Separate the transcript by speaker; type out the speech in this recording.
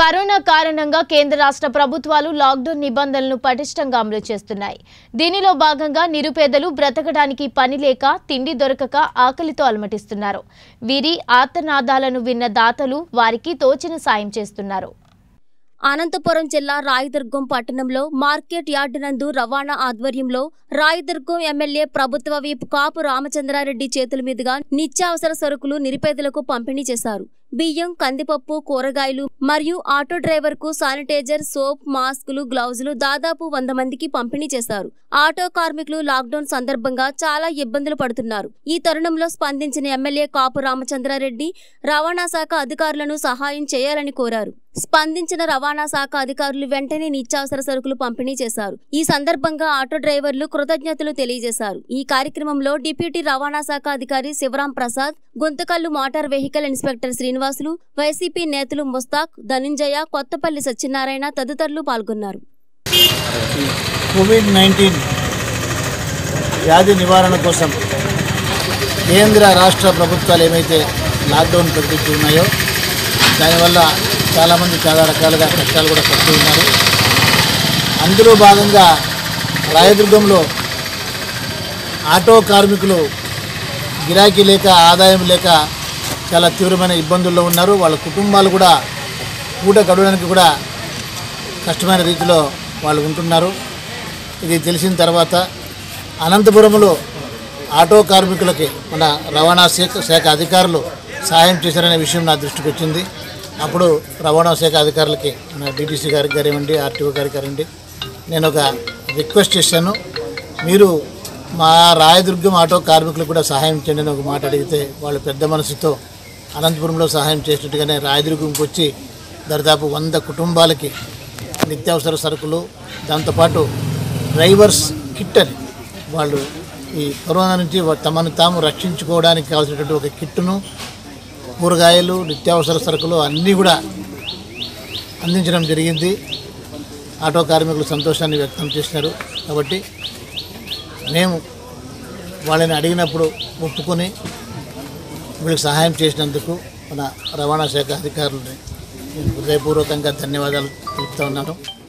Speaker 1: corona కారణంగా కేంద్ర రాష్ట్ర ప్రభుత్వాలు లాక్డౌన్ నిబంధనలను పటిష్టంగా అమలు చేస్తున్నాయి దీనిలో భాగంగా నిరుపేదలు బ్రతకడానికి పని లేక తిండి దొరకక ఆకలితో అలమటిస్తున్నారు వీరి ఆర్తనాదాలను విన్న దాతలు వారికి తోచిన సాయం చేస్తున్నారు
Speaker 2: అనంతపురం జిల్లా రాయదుర్గం పట్టణంలో మార్కెట్ యార్డు నందు రవాణా ఆధ్వర్యంలో రాయదుర్గం ఎమ్మెల్యే ప్రభుత్వ వీప్ కాపు రామచంద్రారెడ్డి చేతుల మీదుగా నిత్యావసర సరుకులు నిరుపేదలకు పంపిణీ చేశారు బియ్యం కందిపప్పు కూరగాయలు మరియు ఆటో డ్రైవర్ కు శానిటైజర్ సోప్ మాస్కులు గ్లౌజులు దాదాపు వంద మందికి పంపిణీ చేశారు ఆటో కార్మికులు లాక్డౌన్ సందర్భంగా చాలా ఇబ్బందులు పడుతున్నారు ఈ తరుణంలో స్పందించిన ఎమ్మెల్యే కాపు రామచంద్రారెడ్డి రవాణా శాఖ అధికారులను సహాయం చేయాలని కోరారు స్పందించిన రవాణా శాఖ అధికారులు వెంటనే నిత్యావసర సరుకులు పంపిణీ చేశారు ఈ సందర్భంగా ఆటో డ్రైవర్లు కృతజ్ఞతలు తెలియజేశారు ఈ కార్యక్రమంలో డిప్యూటీ రవాణా శాఖ అధికారి Sivaram Prasad Guntakal motor vehicle inspector Srinivasulu YCP నేతలు ముస్తాక్ ధనుంజయ కొత్తపల్లి సత్యనారాయణ తదితరులు పాల్గొన్నారు
Speaker 3: కోవిడ్ నైన్టీన్ వ్యాధి నివారణ కోసం కేంద్ర రాష్ట్ర ప్రభుత్వాలు ఏమైతే లాక్డౌన్ ప్రకటించి ఉన్నాయో దానివల్ల చాలామంది చాలా రకాలుగా కష్టాలు కూడా పడుతూ ఉన్నారు అందులో భాగంగా రాయదుర్గంలో ఆటో కార్మికులు గిరాకీ లేక ఆదాయం లేక చాలా తీవ్రమైన ఇబ్బందుల్లో ఉన్నారు వాళ్ళ కుటుంబాలు కూడా పూట గడవడానికి కూడా కష్టమైన రీతిలో వాళ్ళు ఉంటున్నారు ఇది తెలిసిన తర్వాత అనంతపురంలో ఆటో కార్మికులకి మన రవాణా శాఖ శాఖ అధికారులు సహాయం చేశారనే విషయం నా దృష్టికి వచ్చింది అప్పుడు రవాణా శాఖ అధికారులకి మన డిటీసీ గారికి కానివ్వండి ఆర్టీఓ గారికి కానివ్వండి నేను ఒక రిక్వెస్ట్ చేశాను మీరు మా రాయదుర్గం ఆటో కార్మికులకు కూడా సహాయం చేయండి అని ఒక మాట అడిగితే వాళ్ళు పెద్ద మనసుతో అనంతపురంలో సహాయం చేసినట్టుగానే రాయదుర్గంకి వచ్చి దాదాపు వంద కుటుంబాలకి నిత్యావసర సరుకులు దాంతోపాటు డ్రైవర్స్ కిట్ అని వాళ్ళు ఈ కరోనా నుంచి వా- తమను తాము రక్షించుకోవడానికి కావాల్సినటువంటి ఒక కిట్టును కూరగాయలు నిత్యావసర సరుకులు అన్నీ కూడా అందించడం జరిగింది ఆటో కార్మికులు సంతోషాన్ని వ్యక్తం చేసినారు కాబట్టి మేము వాళ్ళని అడిగినప్పుడు ఒప్పుకొని వీళ్ళకి సహాయం చేసినందుకు మన రవాణా శాఖ అధికారులని నేను హృదయపూర్వకంగా ధన్యవాదాలు తెలుపుతా ఉన్నాను